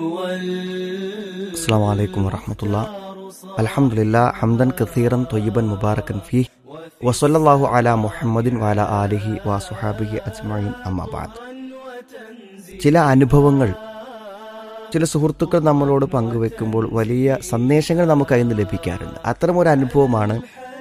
السلام عليكم ورحمة الله الحمد لله حمدا كثيرا طيبا مباركا فيه وصلى الله على محمد وعلى آله وصحابه أجمعين أما بعد ചില അനുഭവങ്ങൾ ചില സുഹൃത്തുക്കൾ നമ്മളോട് പങ്കുവെക്കുമ്പോൾ വലിയ സന്ദേശങ്ങൾ നമുക്ക് അതിൽ നിന്ന് ലഭിക്കാറുണ്ട് അത്തരമൊരു അനുഭവമാണ്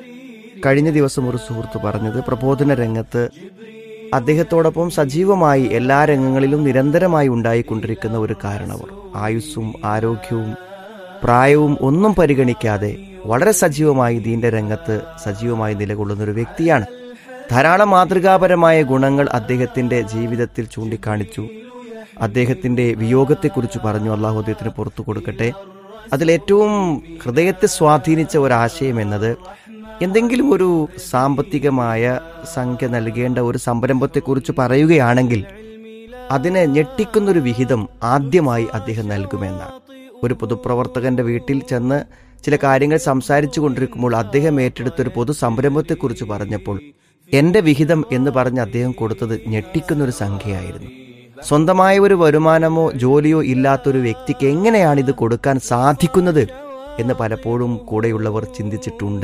കഴിഞ്ഞ ദിവസം ഒരു സുഹൃത്ത് പറഞ്ഞത് പ്രബോധന രംഗത്ത് അദ്ദേഹത്തോടൊപ്പം സജീവമായി എല്ലാ രംഗങ്ങളിലും നിരന്തരമായി ഉണ്ടായിക്കൊണ്ടിരിക്കുന്ന ഒരു കാരണവർ ആയുസ്സും ആരോഗ്യവും പ്രായവും ഒന്നും പരിഗണിക്കാതെ വളരെ സജീവമായി ദീന്റെ രംഗത്ത് സജീവമായി നിലകൊള്ളുന്ന ഒരു വ്യക്തിയാണ് ധാരാളം മാതൃകാപരമായ ഗുണങ്ങൾ അദ്ദേഹത്തിന്റെ ജീവിതത്തിൽ ചൂണ്ടിക്കാണിച്ചു അദ്ദേഹത്തിന്റെ വിയോഗത്തെക്കുറിച്ച് പറഞ്ഞു അള്ളാഹു അദ്ദേഹത്തിന് പുറത്തു കൊടുക്കട്ടെ അതിലേറ്റവും ഹൃദയത്തെ സ്വാധീനിച്ച ഒരാശയം എന്നത് എന്തെങ്കിലും ഒരു സാമ്പത്തികമായ സംഖ്യ നൽകേണ്ട ഒരു സംരംഭത്തെക്കുറിച്ച് പറയുകയാണെങ്കിൽ അതിനെ ഞെട്ടിക്കുന്നൊരു വിഹിതം ആദ്യമായി അദ്ദേഹം നൽകുമെന്നാണ് ഒരു പൊതുപ്രവർത്തകന്റെ വീട്ടിൽ ചെന്ന് ചില കാര്യങ്ങൾ സംസാരിച്ചു കൊണ്ടിരിക്കുമ്പോൾ അദ്ദേഹം ഏറ്റെടുത്തൊരു പൊതു സംരംഭത്തെക്കുറിച്ച് പറഞ്ഞപ്പോൾ എന്റെ വിഹിതം എന്ന് പറഞ്ഞ് അദ്ദേഹം കൊടുത്തത് ഞെട്ടിക്കുന്നൊരു സംഖ്യയായിരുന്നു സ്വന്തമായ ഒരു വരുമാനമോ ജോലിയോ ഇല്ലാത്തൊരു വ്യക്തിക്ക് എങ്ങനെയാണ് ഇത് കൊടുക്കാൻ സാധിക്കുന്നത് എന്ന് പലപ്പോഴും കൂടെയുള്ളവർ ചിന്തിച്ചിട്ടുണ്ട്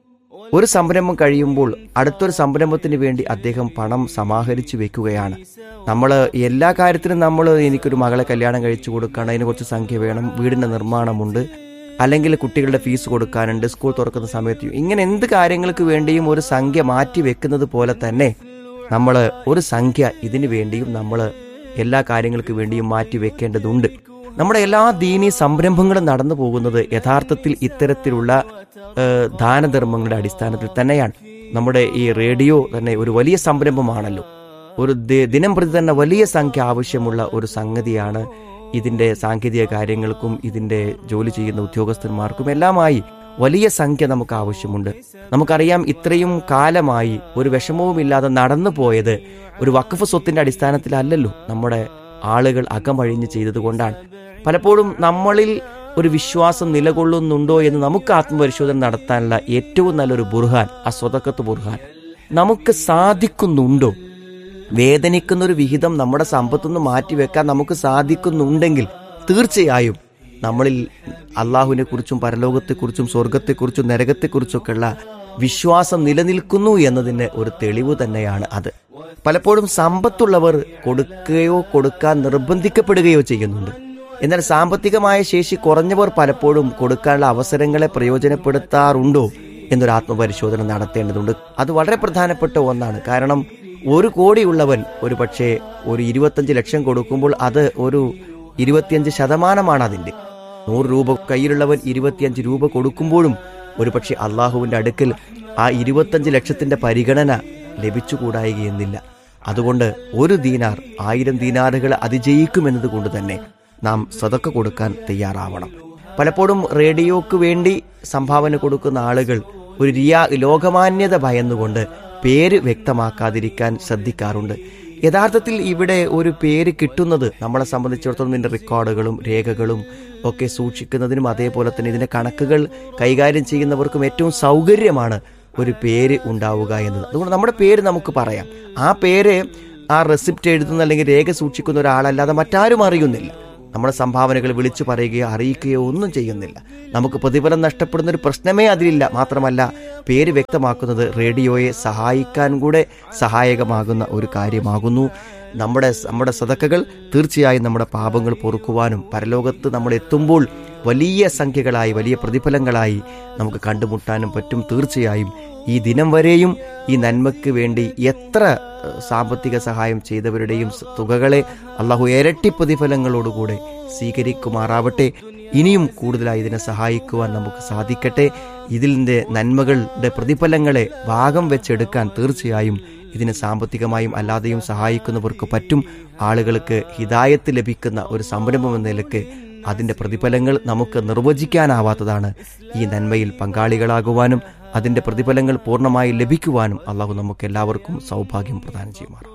ഒരു സംരംഭം കഴിയുമ്പോൾ അടുത്തൊരു സംരംഭത്തിന് വേണ്ടി അദ്ദേഹം പണം സമാഹരിച്ചു വെക്കുകയാണ് നമ്മൾ എല്ലാ കാര്യത്തിനും നമ്മൾ എനിക്കൊരു മകളെ കല്യാണം കഴിച്ചു കൊടുക്കണം അതിന് കുറച്ച് സംഖ്യ വേണം വീടിന്റെ നിർമ്മാണമുണ്ട് അല്ലെങ്കിൽ കുട്ടികളുടെ ഫീസ് കൊടുക്കാനുണ്ട് സ്കൂൾ തുറക്കുന്ന സമയത്ത് ഇങ്ങനെ എന്ത് കാര്യങ്ങൾക്ക് വേണ്ടിയും ഒരു സംഖ്യ മാറ്റി വെക്കുന്നത് പോലെ തന്നെ നമ്മൾ ഒരു സംഖ്യ ഇതിനു വേണ്ടിയും നമ്മൾ എല്ലാ കാര്യങ്ങൾക്ക് വേണ്ടിയും മാറ്റി വെക്കേണ്ടതുണ്ട് നമ്മുടെ എല്ലാ ദീനീ സംരംഭങ്ങളും നടന്നു പോകുന്നത് യഥാർത്ഥത്തിൽ ഇത്തരത്തിലുള്ള ഏഹ്, ദാനധർമ്മങ്ങളുടെ അടിസ്ഥാനത്തിൽ തന്നെയാണ് നമ്മുടെ ഈ റേഡിയോ തന്നെ ഒരു വലിയ സംരംഭമാണല്ലോ ഒരു ദി- ദിനം പ്രതി തന്നെ വലിയ സംഖ്യ ആവശ്യമുള്ള ഒരു സംഗതിയാണ് ഇതിന്റെ സാങ്കേതിക കാര്യങ്ങൾക്കും ഇതിന്റെ ജോലി ചെയ്യുന്ന ഉദ്യോഗസ്ഥന്മാർക്കും എല്ലാമായി വലിയ സംഖ്യ നമുക്ക് ആവശ്യമുണ്ട് നമുക്കറിയാം ഇത്രയും കാലമായി ഒരു വിഷമവുമില്ലാതെ നടന്നു പോയത് ഒരു വഖഫ് സ്വത്തിന്റെ അടിസ്ഥാനത്തിലല്ലല്ലോ നമ്മുടെ ആളുകൾ അകമഴിഞ്ഞ് ചെയ്തതുകൊണ്ടാണ് പലപ്പോഴും നമ്മളിൽ ഒരു വിശ്വാസം നിലകൊള്ളുന്നുണ്ടോ എന്ന് നമുക്ക് ആത്മപരിശോധന നടത്താനുള്ള ഏറ്റവും നല്ലൊരു ബുർഹാൻ ആ സ്വതക്കത്ത് ബുർഹാൻ നമുക്ക് സാധിക്കുന്നുണ്ടോ വേദനിക്കുന്ന ഒരു വിഹിതം നമ്മുടെ സമ്പത്തുനിന്ന് മാറ്റിവെക്കാൻ നമുക്ക് സാധിക്കുന്നുണ്ടെങ്കിൽ തീർച്ചയായും നമ്മളിൽ അള്ളാഹുവിനെ കുറിച്ചും പരലോകത്തെക്കുറിച്ചും സ്വർഗത്തെക്കുറിച്ചും നരകത്തെക്കുറിച്ചൊക്കെയുള്ള വിശ്വാസം നിലനിൽക്കുന്നു എന്നതിന് ഒരു തെളിവ് തന്നെയാണ് അത് പലപ്പോഴും സമ്പത്തുള്ളവർ കൊടുക്കുകയോ കൊടുക്കാൻ നിർബന്ധിക്കപ്പെടുകയോ ചെയ്യുന്നുണ്ട് എന്നാൽ സാമ്പത്തികമായ ശേഷി കുറഞ്ഞവർ പലപ്പോഴും കൊടുക്കാനുള്ള അവസരങ്ങളെ പ്രയോജനപ്പെടുത്താറുണ്ടോ എന്നൊരു ആത്മപരിശോധന നടത്തേണ്ടതുണ്ട് അത് വളരെ പ്രധാനപ്പെട്ട ഒന്നാണ് കാരണം ഒരു കോടിയുള്ളവൻ ഒരു പക്ഷേ ഒരു ഇരുപത്തഞ്ച് ലക്ഷം കൊടുക്കുമ്പോൾ അത് ഒരു ഇരുപത്തിയഞ്ച് ശതമാനമാണ് അതിന്റെ നൂറ് രൂപ കയ്യിലുള്ളവൻ ഇരുപത്തിയഞ്ച് രൂപ കൊടുക്കുമ്പോഴും ഒരു പക്ഷേ അള്ളാഹുവിന്റെ അടുക്കൽ ആ ഇരുപത്തഞ്ച് ലക്ഷത്തിന്റെ പരിഗണന ലഭിച്ചുകൂടായികയെന്നില്ല അതുകൊണ്ട് ഒരു ദീനാർ ആയിരം ദീനാറുകൾ അതിജയിക്കുമെന്നത് കൊണ്ട് തന്നെ നാം സതക്ക കൊടുക്കാൻ തയ്യാറാവണം പലപ്പോഴും റേഡിയോക്ക് വേണ്ടി സംഭാവന കൊടുക്കുന്ന ആളുകൾ ഒരു റിയാ ലോകമാന്യത ഭയന്നുകൊണ്ട് പേര് വ്യക്തമാക്കാതിരിക്കാൻ ശ്രദ്ധിക്കാറുണ്ട് യഥാർത്ഥത്തിൽ ഇവിടെ ഒരു പേര് കിട്ടുന്നത് നമ്മളെ സംബന്ധിച്ചിടത്തോളം ഇതിന്റെ റെക്കോർഡുകളും രേഖകളും ഒക്കെ സൂക്ഷിക്കുന്നതിനും അതേപോലെ തന്നെ ഇതിന്റെ കണക്കുകൾ കൈകാര്യം ചെയ്യുന്നവർക്കും ഏറ്റവും സൗകര്യമാണ് ഒരു പേര് ഉണ്ടാവുക എന്നത് അതുകൊണ്ട് നമ്മുടെ പേര് നമുക്ക് പറയാം ആ പേര് ആ റെസിപ്റ്റ് എഴുതുന്ന അല്ലെങ്കിൽ രേഖ സൂക്ഷിക്കുന്ന ഒരാളല്ലാതെ മറ്റാരും അറിയുന്നില്ല നമ്മുടെ സംഭാവനകൾ വിളിച്ചു പറയുകയോ അറിയിക്കുകയോ ഒന്നും ചെയ്യുന്നില്ല നമുക്ക് പ്രതിഫലം നഷ്ടപ്പെടുന്ന ഒരു പ്രശ്നമേ അതിലില്ല മാത്രമല്ല പേര് വ്യക്തമാക്കുന്നത് റേഡിയോയെ സഹായിക്കാൻ കൂടെ സഹായകമാകുന്ന ഒരു കാര്യമാകുന്നു നമ്മുടെ നമ്മുടെ സതക്കകൾ തീർച്ചയായും നമ്മുടെ പാപങ്ങൾ പൊറുക്കുവാനും പരലോകത്ത് നമ്മൾ എത്തുമ്പോൾ വലിയ സംഖ്യകളായി വലിയ പ്രതിഫലങ്ങളായി നമുക്ക് കണ്ടുമുട്ടാനും പറ്റും തീർച്ചയായും ഈ ദിനം വരെയും ഈ നന്മയ്ക്ക് വേണ്ടി എത്ര ഏഹ്, സാമ്പത്തിക സഹായം ചെയ്തവരുടെയും സ- തുകകളെ അള്ളാഹു ഇരട്ടി പ്രതിഫലങ്ങളോടുകൂടെ സ്വീകരിക്കുമാറാവട്ടെ ഇനിയും കൂടുതലായി ഇതിനെ സഹായിക്കുവാൻ നമുക്ക് സാധിക്കട്ടെ ഇതിൻ്റെ നന്മകളുടെ പ്രതിഫലങ്ങളെ ഭാഗം വെച്ചെടുക്കാൻ തീർച്ചയായും ഇതിന് സാമ്പത്തികമായും അല്ലാതെയും സഹായിക്കുന്നവർക്ക് പറ്റും ആളുകൾക്ക് ഹിതായത്ത് ലഭിക്കുന്ന ഒരു സംരംഭം എന്ന നിലക്ക് അതിന്റെ പ്രതിഫലങ്ങൾ നമുക്ക് നിർവചിക്കാനാവാത്തതാണ് ഈ നന്മയിൽ പങ്കാളികളാകുവാനും അതിന്റെ പ്രതിഫലങ്ങൾ പൂർണ്ണമായി ലഭിക്കുവാനും അള്ളാഹു നമുക്ക് എല്ലാവർക്കും സൗഭാഗ്യം പ്രദാനം ചെയ്യുമാറാം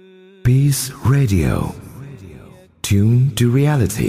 Peace Radio. Tune to reality.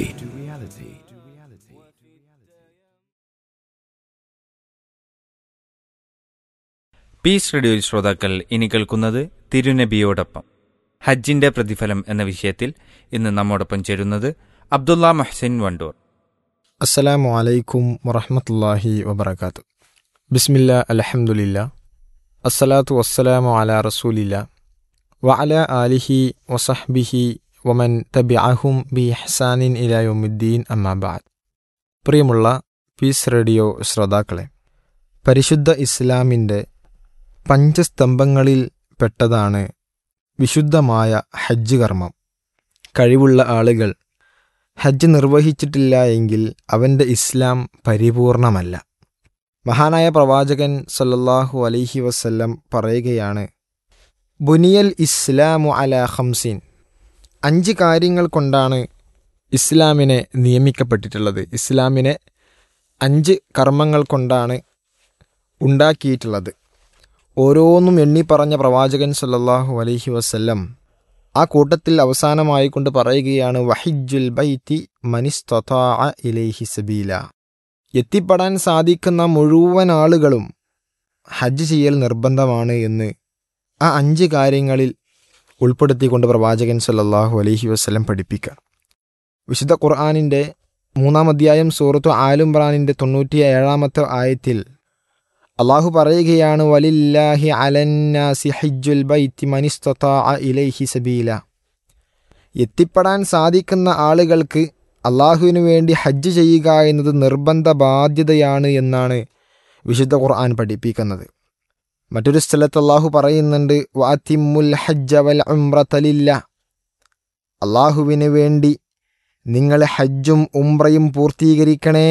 Peace റേഡിയോയിൽ ശ്രോതാക്കൾ ഇനി കേൾക്കുന്നത് തിരുനബിയോടൊപ്പം ഹജ്ജിന്റെ പ്രതിഫലം എന്ന വിഷയത്തിൽ ഇന്ന് നമ്മോടൊപ്പം ചേരുന്നത് അബ്ദുള്ള മഹ്സിൻ വണ്ടൂർ അസ്സലാമു അലൈക്കും വറഹമത്തല്ലാഹി വബർക്കാത്തു ബിസ്മില്ല അലഹമുല്ല അസ്സലാത്തു വസ്സലാമു അല റസൂലില്ല വഅല ആലിഹി വസഹ്ബിഹി വമൻ തബിഅഹും ബി ഹസാനിൻ ഇലായുദ്ദീൻ അമ്മാബാദ് പ്രിയമുള്ള പീസ് റേഡിയോ ശ്രോതാക്കളെ പരിശുദ്ധ ഇസ്ലാമിൻ്റെ പഞ്ചസ്തംഭങ്ങളിൽ പെട്ടതാണ് വിശുദ്ധമായ ഹജ്ജ് കർമ്മം കഴിവുള്ള ആളുകൾ ഹജ്ജ് നിർവഹിച്ചിട്ടില്ല എങ്കിൽ അവൻ്റെ ഇസ്ലാം പരിപൂർണമല്ല മഹാനായ പ്രവാചകൻ സല്ലല്ലാഹു അലൈഹി വസല്ലം പറയുകയാണ് ബുനിയൽ ഇസ്ലാമു അല ഹംസീൻ അഞ്ച് കാര്യങ്ങൾ കൊണ്ടാണ് ഇസ്ലാമിനെ നിയമിക്കപ്പെട്ടിട്ടുള്ളത് ഇസ്ലാമിനെ അഞ്ച് കർമ്മങ്ങൾ കൊണ്ടാണ് ഉണ്ടാക്കിയിട്ടുള്ളത് ഓരോന്നും എണ്ണി പറഞ്ഞ പ്രവാചകൻ സല്ലല്ലാഹു അലൈഹി വസല്ലം ആ കൂട്ടത്തിൽ അവസാനമായി കൊണ്ട് പറയുകയാണ് വഹിജുൽ ബൈത്തി മനിസ്തതാ ഇലൈഹി സബീല എത്തിപ്പെടാൻ സാധിക്കുന്ന മുഴുവൻ ആളുകളും ഹജ്ജ് ചെയ്യൽ നിർബന്ധമാണ് എന്ന് ആ അഞ്ച് കാര്യങ്ങളിൽ ഉൾപ്പെടുത്തിക്കൊണ്ട് പ്രവാചകൻ സല്ലല്ലാഹു അലൈഹി വസ്ലം പഠിപ്പിക്കുക വിശുദ്ധ ഖുർആാനിൻ്റെ മൂന്നാം അധ്യായം സൂറത്തു ആലുംബ്രാനിൻ്റെ തൊണ്ണൂറ്റി ഏഴാമത്തെ ആയത്തിൽ അള്ളാഹു പറയുകയാണ് വലില്ലാഹി അലന്നാസി ഹജ്ജുൽ ബൈത്തി മനിസ്തതാ ഇലൈഹി സബീല എത്തിപ്പെടാൻ സാധിക്കുന്ന ആളുകൾക്ക് അള്ളാഹുവിനു വേണ്ടി ഹജ്ജ് ചെയ്യുക എന്നത് നിർബന്ധ ബാധ്യതയാണ് എന്നാണ് വിശുദ്ധ ഖുർആൻ പഠിപ്പിക്കുന്നത് മറ്റൊരു സ്ഥലത്ത് അള്ളാഹു പറയുന്നുണ്ട് വാത്തിമുൽ ഹജ്ജ വൽ ഉംറത്തലില്ല അള്ളാഹുവിന് വേണ്ടി നിങ്ങൾ ഹജ്ജും ഉംറയും പൂർത്തീകരിക്കണേ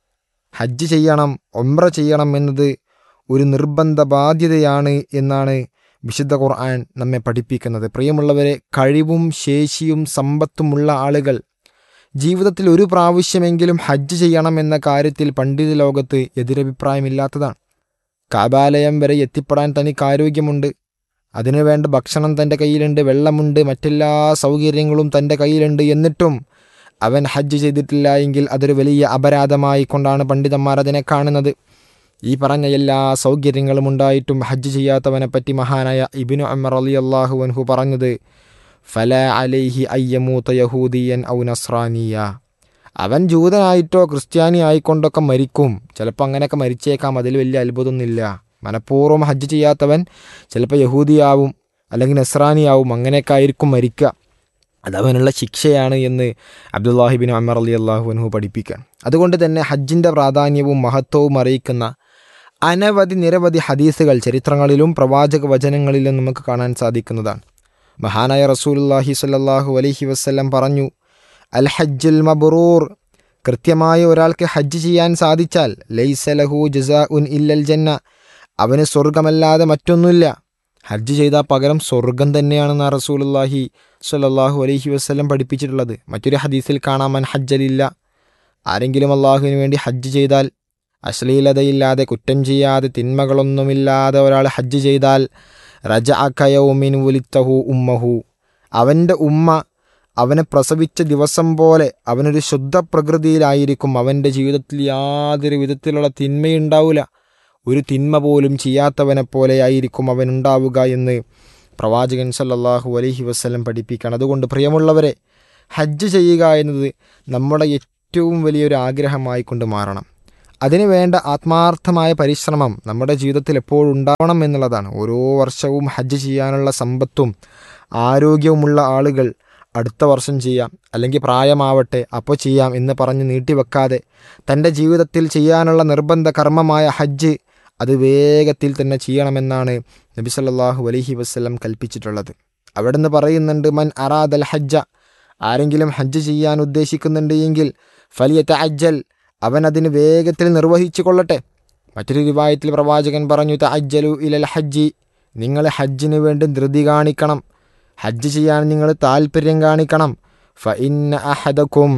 ഹജ്ജ് ചെയ്യണം ഉംറ ചെയ്യണം എന്നത് ഒരു നിർബന്ധ ബാധ്യതയാണ് എന്നാണ് വിശുദ്ധ ഖുർആൻ നമ്മെ പഠിപ്പിക്കുന്നത് പ്രിയമുള്ളവരെ കഴിവും ശേഷിയും സമ്പത്തുമുള്ള ആളുകൾ ജീവിതത്തിൽ ഒരു പ്രാവശ്യമെങ്കിലും ഹജ്ജ് ചെയ്യണം എന്ന കാര്യത്തിൽ പണ്ഡിത ലോകത്ത് എതിരഭിപ്രായമില്ലാത്തതാണ് കാബാലയം വരെ എത്തിപ്പെടാൻ തനിക്ക് ആരോഗ്യമുണ്ട് അതിനുവേണ്ട ഭക്ഷണം തൻ്റെ കയ്യിലുണ്ട് വെള്ളമുണ്ട് മറ്റെല്ലാ സൗകര്യങ്ങളും തൻ്റെ കയ്യിലുണ്ട് എന്നിട്ടും അവൻ ഹജ്ജ് ചെയ്തിട്ടില്ല എങ്കിൽ അതൊരു വലിയ അപരാധമായി കൊണ്ടാണ് പണ്ഡിതന്മാർ അതിനെ കാണുന്നത് ഈ പറഞ്ഞ എല്ലാ സൗകര്യങ്ങളും ഉണ്ടായിട്ടും ഹജ്ജ് ചെയ്യാത്തവനെ പറ്റി മഹാനായ ഇബിനു അമർ അലി അള്ളാഹു അൻഹു പറഞ്ഞത് ഫല അലൈഹി അയ്യമൂത്ത യഹൂദിയൻ ഔ നസ്രാനിയ അവൻ ജൂതനായിട്ടോ ക്രിസ്ത്യാനി ആയിക്കൊണ്ടൊക്കെ മരിക്കും ചിലപ്പോൾ അങ്ങനെയൊക്കെ മരിച്ചേക്കാം അതിൽ വലിയ അത്ഭുതമൊന്നുമില്ല മനഃപൂർവ്വം ഹജ്ജ് ചെയ്യാത്തവൻ ചിലപ്പോൾ യഹൂദിയാവും അല്ലെങ്കിൽ നസ്രാനിയാവും അങ്ങനെയൊക്കെ ആയിരിക്കും മരിക്കുക അതവനുള്ള ശിക്ഷയാണ് എന്ന് അബ്ദുല്ലാഹിബിൻ അമർ അലി അള്ളാഹു അൻഹു പഠിപ്പിക്കാൻ അതുകൊണ്ട് തന്നെ ഹജ്ജിൻ്റെ പ്രാധാന്യവും മഹത്വവും അറിയിക്കുന്ന അനവധി നിരവധി ഹദീസുകൾ ചരിത്രങ്ങളിലും പ്രവാചക വചനങ്ങളിലും നമുക്ക് കാണാൻ സാധിക്കുന്നതാണ് മഹാനായ റസൂലുല്ലാഹി സ്വല്ലല്ലാഹു അലൈഹി വസ്ല്ലം പറഞ്ഞു അൽ ഹജ്ജുൽ മബ്റൂർ കൃത്യമായി ഒരാൾക്ക് ഹജ്ജ് ചെയ്യാൻ സാധിച്ചാൽ ലൈസലഹു ജസാ ഉൻ ഇല്ലൽ ജന്ന അവന് സ്വർഗമല്ലാതെ മറ്റൊന്നുമില്ല ഹജ്ജ് ചെയ്താൽ പകരം സ്വർഗം തന്നെയാണെന്ന് റസൂലുല്ലാഹി സ്വല്ലല്ലാഹു അലൈഹി വസ്ല്ലം പഠിപ്പിച്ചിട്ടുള്ളത് മറ്റൊരു ഹദീസിൽ കാണാമൻ ഹജ്ജലില്ല ആരെങ്കിലും അള്ളാഹുവിന് വേണ്ടി ഹജ്ജ് ചെയ്താൽ അശ്ലീലതയില്ലാതെ കുറ്റം ചെയ്യാതെ തിന്മകളൊന്നുമില്ലാതെ ഒരാൾ ഹജ്ജ് ചെയ്താൽ റജ അക്കയൗമിൻ ഉലിത്തഹു ഉമ്മഹു അവൻ്റെ ഉമ്മ അവനെ പ്രസവിച്ച ദിവസം പോലെ അവനൊരു ശുദ്ധ പ്രകൃതിയിലായിരിക്കും അവൻ്റെ ജീവിതത്തിൽ യാതൊരു വിധത്തിലുള്ള തിന്മയുണ്ടാവില്ല ഒരു തിന്മ പോലും ചെയ്യാത്തവനെ പോലെയായിരിക്കും അവനുണ്ടാവുക എന്ന് പ്രവാചകൻ സല്ലല്ലാഹു അലൈഹി വസ്ലം പഠിപ്പിക്കുകയാണ് അതുകൊണ്ട് പ്രിയമുള്ളവരെ ഹജ്ജ് ചെയ്യുക എന്നത് നമ്മുടെ ഏറ്റവും വലിയൊരു ആഗ്രഹമായി കൊണ്ട് മാറണം അതിനു വേണ്ട ആത്മാർത്ഥമായ പരിശ്രമം നമ്മുടെ ജീവിതത്തിൽ എപ്പോഴും ഉണ്ടാവണം എന്നുള്ളതാണ് ഓരോ വർഷവും ഹജ്ജ് ചെയ്യാനുള്ള സമ്പത്തും ആരോഗ്യവുമുള്ള ആളുകൾ അടുത്ത വർഷം ചെയ്യാം അല്ലെങ്കിൽ പ്രായമാവട്ടെ അപ്പോൾ ചെയ്യാം എന്ന് പറഞ്ഞ് നീട്ടിവെക്കാതെ തൻ്റെ ജീവിതത്തിൽ ചെയ്യാനുള്ള നിർബന്ധ കർമ്മമായ ഹജ്ജ് അത് വേഗത്തിൽ തന്നെ ചെയ്യണമെന്നാണ് നബി സല്ലല്ലാഹു അലൈഹി വസ്ലം കൽപ്പിച്ചിട്ടുള്ളത് അവിടെ നിന്ന് പറയുന്നുണ്ട് മൻ അറാദൽ ഹജ്ജ ആരെങ്കിലും ഹജ്ജ് ചെയ്യാൻ ഉദ്ദേശിക്കുന്നുണ്ട് എങ്കിൽ ഫലിയത്ത അജ്ജൽ അവൻ അതിന് വേഗത്തിൽ നിർവഹിച്ചു കൊള്ളട്ടെ മറ്റൊരു റിവായത്തിൽ പ്രവാചകൻ പറഞ്ഞു തഅജ്ജലു ഇലൽ ഹജ്ജി നിങ്ങൾ ഹജ്ജിന് വേണ്ടി ധൃതി കാണിക്കണം ഹജ്ജ് ചെയ്യാൻ നിങ്ങൾ താല്പര്യം കാണിക്കണം ഫ ഇന്ന അഹദക്കും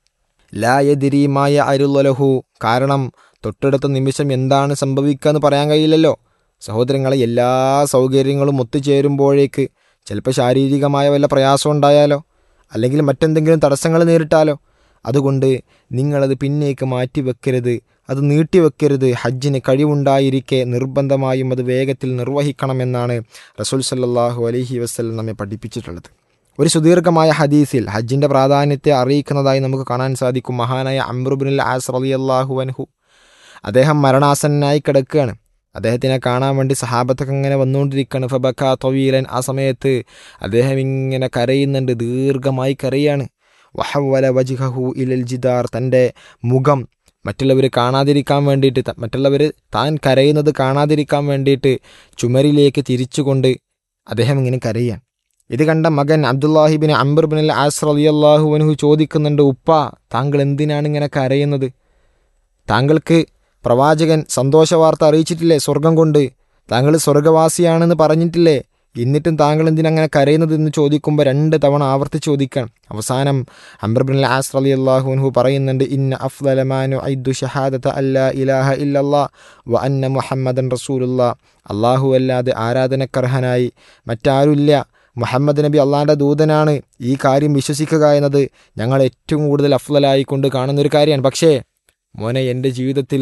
ലായതിരിമായ അരുലഹു കാരണം തൊട്ടടുത്ത നിമിഷം എന്താണ് സംഭവിക്കുക എന്ന് പറയാൻ കഴിയില്ലല്ലോ സഹോദരങ്ങളെ എല്ലാ സൗകര്യങ്ങളും ഒത്തുചേരുമ്പോഴേക്ക് ചിലപ്പോൾ ശാരീരികമായ വല്ല പ്രയാസം ഉണ്ടായാലോ അല്ലെങ്കിൽ മറ്റെന്തെങ്കിലും തടസ്സങ്ങൾ നേരിട്ടാലോ അതുകൊണ്ട് നിങ്ങളത് പിന്നേക്ക് മാറ്റി വെക്കരുത് അത് നീട്ടിവെക്കരുത് ഹജ്ജിന് കഴിവുണ്ടായിരിക്കെ നിർബന്ധമായും അത് വേഗത്തിൽ നിർവഹിക്കണമെന്നാണ് റസൂൽ സല്ലല്ലാഹു അലൈഹി വസ്ലം നമ്മെ പഠിപ്പിച്ചിട്ടുള്ളത് ഒരു സുദീർഘമായ ഹദീസിൽ ഹജ്ജിൻ്റെ പ്രാധാന്യത്തെ അറിയിക്കുന്നതായി നമുക്ക് കാണാൻ സാധിക്കും മഹാനായ അമ്രുബിനുൽ ആസ് റലി അള്ളാഹു അൻഹു അദ്ദേഹം മരണാസന്നായി കിടക്കുകയാണ് അദ്ദേഹത്തിനെ കാണാൻ വേണ്ടി സഹാബത്തൊക്കെ ഇങ്ങനെ വന്നുകൊണ്ടിരിക്കുകയാണ് ഫബക്ക തൊവീലൻ ആ സമയത്ത് അദ്ദേഹം ഇങ്ങനെ കരയുന്നുണ്ട് ദീർഘമായി കരയാണ് വഹവല വജിഹു ഇലൽ ജിദാർ തൻ്റെ മുഖം മറ്റുള്ളവർ കാണാതിരിക്കാൻ വേണ്ടിയിട്ട് ത- മറ്റുള്ളവർ താൻ കരയുന്നത് കാണാതിരിക്കാൻ വേണ്ടിയിട്ട് ചുമരിലേക്ക് തിരിച്ചുകൊണ്ട് അദ്ദേഹം ഇങ്ങനെ കരയാണ് ഇത് കണ്ട മകൻ അബ്ദുല്ലാഹിബിൻ അംബർ ബിൻ അൽ ആസ് റളിയല്ലാഹുവിനു ചോദിക്കുന്നുണ്ട് ഉപ്പ താങ്കൾ എന്തിനാണ് ഇങ്ങനെ കരയുന്നത് താങ്കൾക്ക് പ്രവാചകൻ സന്തോഷവാർത്ത അറിയിച്ചിട്ടില്ലേ സ്വർഗം കൊണ്ട് താങ്കൾ സ്വർഗവാസിയാണെന്ന് പറഞ്ഞിട്ടില്ലേ എന്നിട്ടും താങ്കൾ എന്തിനങ്ങനെ കരയുന്നത് എന്ന് ചോദിക്കുമ്പോൾ രണ്ട് തവണ ആവർത്തിച്ച് ചോദിക്കണം അവസാനം അംബർബിൻ ആസ് അലി അള്ളാഹുൻഹു പറയുന്നുണ്ട് ഇന്ന അഫ്ലമാനു ഐദു ഷഹാദത്ത അല്ലാ ഇലാഹ ഇല്ലല്ലാ വ അന്ന മുഹമ്മദൻ റസൂലുള്ള അള്ളാഹു അല്ലാതെ ആരാധനക്കർഹനായി മറ്റാരുമില്ല മുഹമ്മദ് നബി അള്ളാഹിൻ്റെ ദൂതനാണ് ഈ കാര്യം വിശ്വസിക്കുക എന്നത് ഞങ്ങൾ ഏറ്റവും കൂടുതൽ അഫ്ലലായി കൊണ്ട് കാണുന്നൊരു കാര്യമാണ് പക്ഷേ മോനെ എൻ്റെ ജീവിതത്തിൽ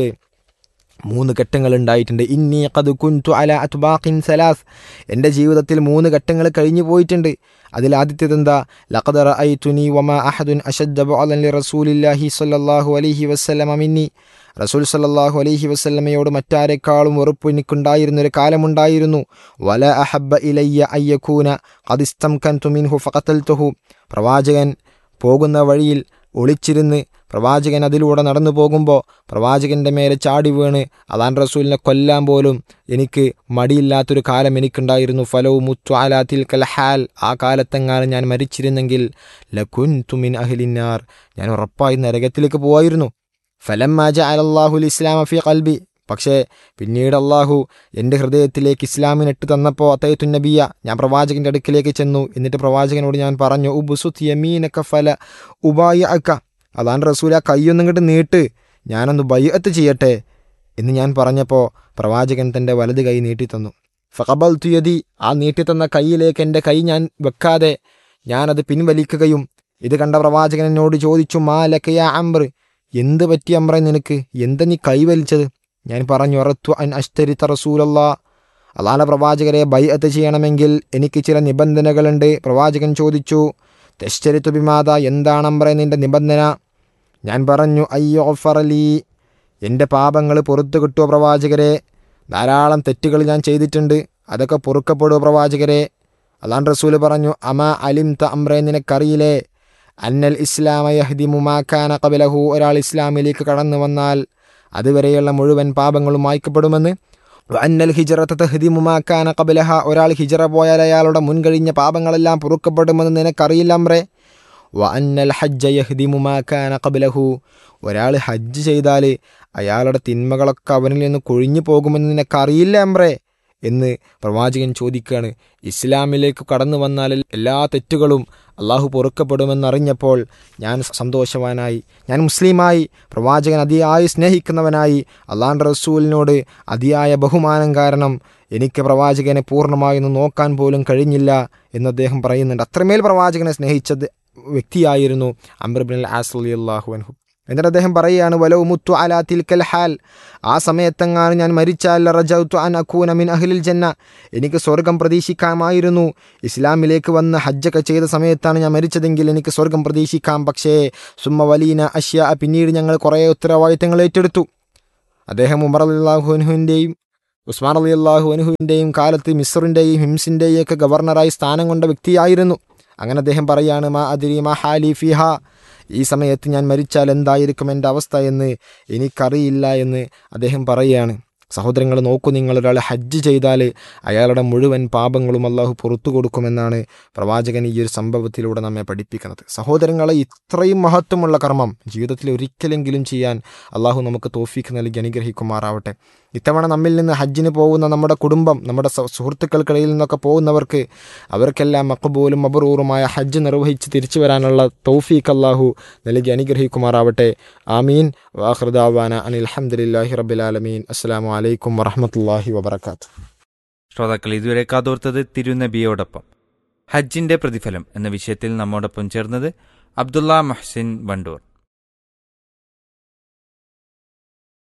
മൂന്ന് ഘട്ടങ്ങൾ ഉണ്ടായിട്ടുണ്ട് ഇന്നി കത് കുൻതു അല അത്ബാഖിൻ സലാസ് എൻ്റെ ജീവിതത്തിൽ മൂന്ന് ഘട്ടങ്ങൾ കഴിഞ്ഞു പോയിട്ടുണ്ട് അതിൽ ആദ്യത്തേത് എന്താ ലഖദർ ഐ തുനി വമ അഹദുൻ അഷദ്ദബ് അലി റസൂലില്ലാഹി സല്ലല്ലാഹു അലൈഹി വസ്ലമ മിന്നി റസൂൽ സല്ലല്ലാഹു അലൈഹി വസല്ലമയോട് മറ്റാരെക്കാളും വെറുപ്പ് എനിക്കുണ്ടായിരുന്ന ഒരു കാലമുണ്ടായിരുന്നു വല അഹബ്ബ ഇലയ്യ അയ്യക്കൂന കദിസ്തം കൻ തുമിൻഹു ഫഖത്തൽത്തുഹു പ്രവാചകൻ പോകുന്ന വഴിയിൽ ഒളിച്ചിരുന്ന് പ്രവാചകൻ അതിലൂടെ നടന്നു പോകുമ്പോൾ പ്രവാചകൻ്റെ മേലെ ചാടി വീണ് അതാൻ റസൂലിനെ കൊല്ലാൻ പോലും എനിക്ക് മടിയില്ലാത്തൊരു കാലം എനിക്കുണ്ടായിരുന്നു ഫലവും മുത്തു ആലാത്തിൽ കൽഹാൽ ആ കാലത്തെങ്ങാനും ഞാൻ മരിച്ചിരുന്നെങ്കിൽ ലഖുൻ തുമിൻ അഹ്ലിന്നാർ ഞാൻ ഉറപ്പായി നരകത്തിലേക്ക് പോവായിരുന്നു ഫലം മാജ അലല്ലാഹുൽ ഇസ്ലാം ഫി കൽബി പക്ഷേ പിന്നീട് അള്ളാഹു എൻ്റെ ഹൃദയത്തിലേക്ക് ഇസ്ലാമിനിട്ട് തന്നപ്പോൾ അത്തയത്തു നബിയ ഞാൻ പ്രവാചകൻ്റെ അടുക്കിലേക്ക് ചെന്നു എന്നിട്ട് പ്രവാചകനോട് ഞാൻ പറഞ്ഞു ഉബുസുത്ത് യമീനക്ക ഫല ഉബായ അക്ക അതാണ് റസൂൽ ആ കൈയൊന്നും ഇങ്ങോട്ട് നീട്ട് ഞാനൊന്ന് ബയ്യത്ത് ചെയ്യട്ടെ എന്ന് ഞാൻ പറഞ്ഞപ്പോൾ പ്രവാചകൻ തൻ്റെ വലത് കൈ നീട്ടിത്തന്നു ഫഖബൽ തുയതി ആ നീട്ടിത്തന്ന കൈയിലേക്ക് എൻ്റെ കൈ ഞാൻ വെക്കാതെ ഞാനത് പിൻവലിക്കുകയും ഇത് കണ്ട പ്രവാചകൻ എന്നോട് ചോദിച്ചു മാ ലക്കയ അംബ്ര എന്ത് പറ്റി അമ്ര നിനക്ക് എന്താ നീ കൈവലിച്ചത് ഞാൻ പറഞ്ഞു അറത്തു അൻ അഷ്തരിത്ത റസൂലല്ലാ അള്ളാഹ പ്രവാചകരെ ബൈഅത്ത് ചെയ്യണമെങ്കിൽ എനിക്ക് ചില നിബന്ധനകളുണ്ട് പ്രവാചകൻ ചോദിച്ചു തെശ്ചരിത്തു ബിമാത എന്താണ് അമ്ര നിന്റെ നിബന്ധന ഞാൻ പറഞ്ഞു അയ്യോ ഫറലി എൻ്റെ പാപങ്ങൾ പുറത്തു കിട്ടുമോ പ്രവാചകരെ ധാരാളം തെറ്റുകൾ ഞാൻ ചെയ്തിട്ടുണ്ട് അതൊക്കെ പൊറുക്കപ്പെടുമോ പ്രവാചകരെ അള്ളാൻ റസൂല് പറഞ്ഞു അമ അലിം ത അമ്രേ നിനക്കറിയില്ലേ അന്നൽ ഇസ്ലാമ യഹ്ദി മുമാക്കാന കബലഹു ഒരാൾ ഇസ്ലാമിലേക്ക് കടന്നു വന്നാൽ അതുവരെയുള്ള മുഴുവൻ പാപങ്ങളും മായ്ക്കപ്പെടുമെന്ന് അന്നൽ ഹിജറത്ത് തഹ്ദി മുമാക്കാന കബലഹ ഒരാൾ ഹിജറ പോയാൽ അയാളുടെ മുൻകഴിഞ്ഞ പാപങ്ങളെല്ലാം പൊറുക്കപ്പെടുമെന്ന് നിനക്കറിയില്ല അമ്രേ വ അന്നൽ ഹജ്ജ യഹ്ദി മുമാക്കാന കബലഹു ഒരാൾ ഹജ്ജ് ചെയ്താൽ അയാളുടെ തിന്മകളൊക്കെ അവനിൽ നിന്ന് കൊഴിഞ്ഞു പോകുമെന്ന് നിനക്കറിയില്ല അമ്രേ എന്ന് പ്രവാചകൻ ചോദിക്കുകയാണ് ഇസ്ലാമിലേക്ക് കടന്നു വന്നാൽ എല്ലാ തെറ്റുകളും അള്ളാഹു പൊറുക്കപ്പെടുമെന്നറിഞ്ഞപ്പോൾ ഞാൻ സന്തോഷവാനായി ഞാൻ മുസ്ലിമായി പ്രവാചകൻ അതിയായി സ്നേഹിക്കുന്നവനായി അള്ളാൻ റസൂലിനോട് അതിയായ ബഹുമാനം കാരണം എനിക്ക് പ്രവാചകനെ പൂർണ്ണമായൊന്ന് നോക്കാൻ പോലും കഴിഞ്ഞില്ല എന്ന് അദ്ദേഹം പറയുന്നുണ്ട് അത്രമേൽ പ്രവാചകനെ സ്നേഹിച്ചത് വ്യക്തിയായിരുന്നു അംബർബിൻ ആസ്ലി അള്ളാഹു അൻഹു എന്നിട്ട് അദ്ദേഹം പറയുകയാണ് വലോ മുത്തു അലാ തിൽക്കൽ ഹാൽ ആ സമയത്തെങ്ങാനും ഞാൻ മരിച്ചാൽ റജൗത്തു അൻ അക്കൂന മിൻ അഹ്ലിൽ ജന്ന എനിക്ക് സ്വർഗം പ്രതീക്ഷിക്കാമായിരുന്നു ഇസ്ലാമിലേക്ക് വന്ന് ഹജ്ജൊക്കെ ചെയ്ത സമയത്താണ് ഞാൻ മരിച്ചതെങ്കിൽ എനിക്ക് സ്വർഗം പ്രതീക്ഷിക്കാം പക്ഷേ സുമ്മ വലീന അഷ്യ പിന്നീട് ഞങ്ങൾ കുറേ ഉത്തരവാദിത്തങ്ങൾ ഏറ്റെടുത്തു അദ്ദേഹം ഉമർ അള്ളാഹുനുവിൻ്റെയും ഉസ്മാൻ അലി അള്ളാഹുനുഹുവിൻ്റെയും കാലത്ത് മിസ്റിൻ്റെയും ഹിംസിൻ്റെയും ഒക്കെ ഗവർണറായി സ്ഥാനം കൊണ്ട വ്യക്തിയായിരുന്നു അങ്ങനെ അദ്ദേഹം പറയാണ് മാ അതിരി മാ ഹാലി ഫിഹ ഈ സമയത്ത് ഞാൻ മരിച്ചാൽ എന്തായിരിക്കും എൻ്റെ അവസ്ഥ എന്ന് എനിക്കറിയില്ല എന്ന് അദ്ദേഹം പറയുകയാണ് സഹോദരങ്ങൾ നോക്കൂ നിങ്ങൾ ഒരാൾ ഹജ്ജ് ചെയ്താൽ അയാളുടെ മുഴുവൻ പാപങ്ങളും അള്ളാഹു പുറത്തു കൊടുക്കുമെന്നാണ് പ്രവാചകൻ ഈ ഒരു സംഭവത്തിലൂടെ നമ്മെ പഠിപ്പിക്കുന്നത് സഹോദരങ്ങളെ ഇത്രയും മഹത്വമുള്ള കർമ്മം ജീവിതത്തിൽ ഒരിക്കലെങ്കിലും ചെയ്യാൻ അള്ളാഹു നമുക്ക് തോഫീക്ക് നൽകി അനുഗ്രഹിക്കുമാറാവട്ടെ ഇത്തവണ നമ്മിൽ നിന്ന് ഹജ്ജിന് പോകുന്ന നമ്മുടെ കുടുംബം നമ്മുടെ സ- സുഹൃത്തുക്കൾക്കിടയിൽ നിന്നൊക്കെ പോകുന്നവർക്ക് അവർക്കെല്ലാം മക്കബൂലും മബറൂറുമായ ഹജ്ജ് നിർവഹിച്ച് തിരിച്ചു വരാനുള്ള തൗഫീഖ് അള്ളാഹു നൽകി അനുഗ്രഹിക്കുമാറാവട്ടെ ആമീൻ വാഹൃദാവാന അനിൽ അഹമ്മദില്ലാഹി റബിലാലമീൻ അസ്സാം വലൈക്കും വറഹമത്തല്ലാഹി വബർക്കാത്തു ശ്രോതാക്കൾ ഇതുവരെ കാതോർത്തത് തിരുനബിയോടൊപ്പം ഹജ്ജിന്റെ പ്രതിഫലം എന്ന വിഷയത്തിൽ നമ്മോടൊപ്പം ചേർന്നത് അബ്ദുള്ള മഹ്സിൻ വണ്ടൂർ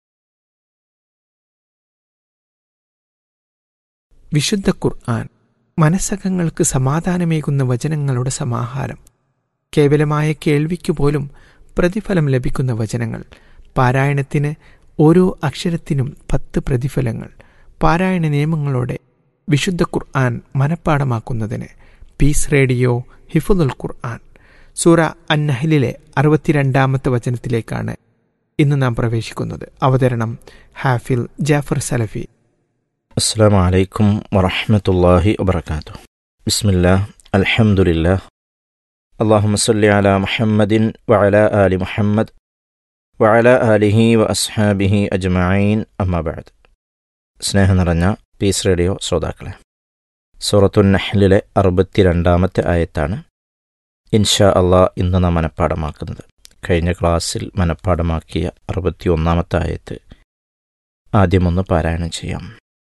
വിശുദ്ധ ഖുർആൻ മനസ്സകങ്ങൾക്ക് സമാധാനമേകുന്ന വചനങ്ങളുടെ സമാഹാരം കേവലമായ കേൾവിക്കു പോലും പ്രതിഫലം ലഭിക്കുന്ന വചനങ്ങൾ പാരായണത്തിന് ഓരോ അക്ഷരത്തിനും പത്ത് പ്രതിഫലങ്ങൾ പാരായണ നിയമങ്ങളോടെ വിശുദ്ധ ഖുർആൻ മനഃപ്പാടമാക്കുന്നതിന് പീസ് റേഡിയോ ഹിഫുദുൽ ഖുർആൻ സൂറ അന്നഹലിലെ അറുപത്തിരണ്ടാമത്തെ വചനത്തിലേക്കാണ് ഇന്ന് നാം പ്രവേശിക്കുന്നത് അവതരണം ഹാഫിൽ ജാഫർ സലഫി السلام عليكم ورحمة الله وبركاته بسم الله الحمد لله اللهم صل على محمد وعلى آل محمد وعلى آله وأصحابه أجمعين أما بعد സ്നേഹം നിറഞ്ഞ പീസ് റേഡിയോ ശ്രോതാക്കളെ സൂറത്തു നഹ്ലിലെ അറുപത്തിരണ്ടാമത്തെ ആയത്താണ് ഇൻഷാ അള്ളാ ഇന്ന് നാം മനഃപ്പാടമാക്കുന്നത് കഴിഞ്ഞ ക്ലാസ്സിൽ മനഃപ്പാടമാക്കിയ അറുപത്തി ഒന്നാമത്തെ ആയത്ത് ആദ്യമൊന്ന് പാരായണം ചെയ്യാം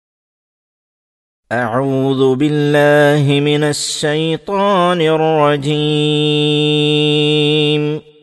أعوذ بالله من الشيطان الرجيم